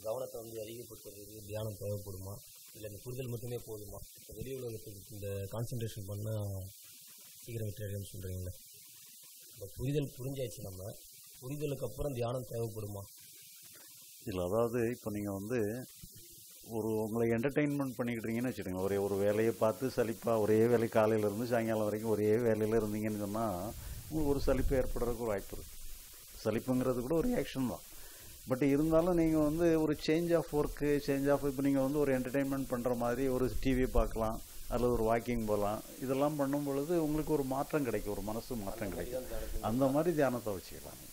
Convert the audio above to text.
கவனத்தை வந்து அதிகப்படுத்துறதுக்கு தியானம் தேவைப்படுமா இல்லை இந்த புரிதல் மட்டுமே போதுமா இப்போ வெளி உலகத்துக்கு இந்த கான்சன்ட்ரேஷன் பண்ணால் சீக்கிரம் விட்டுறேன்னு சொல்கிறீங்களே இப்போ புரிதல் புரிஞ்சாச்சு நம்ம புரிதலுக்கு அப்புறம் தியானம் தேவைப்படுமா இல்லை அதாவது இப்போ நீங்கள் வந்து ஒரு உங்களை என்டர்டெயின்மெண்ட் பண்ணிக்கிட்டீங்கன்னு வச்சுக்கோங்க ஒரே ஒரு வேலையை பார்த்து சலிப்பாக ஒரே வேலை காலையில இருந்து சாயங்காலம் வரைக்கும் ஒரே வேலையில் இருந்தீங்கன்னு சொன்னால் உங்களுக்கு ஒரு சலிப்பு ஏற்படுறதுக்கு ஒரு வாய்ப்பு இருக்குது சலிப்புங்கிறது கூட ஒரு ரியாக்ஷன் தான் பட் இருந்தாலும் நீங்கள் வந்து ஒரு change of work change of இப்போ நீங்கள் வந்து ஒரு என்டர்டெயின்மெண்ட் பண்ணுற மாதிரி ஒரு டிவி பார்க்கலாம் அல்லது ஒரு வாக்கிங் போகலாம் இதெல்லாம் பண்ணும் பொழுது உங்களுக்கு ஒரு மாற்றம் கிடைக்கும் ஒரு மனசு மாற்றம் கிடைக்கும் அந்த மாதிரி தியானத்தை வச்சுக்கலாம்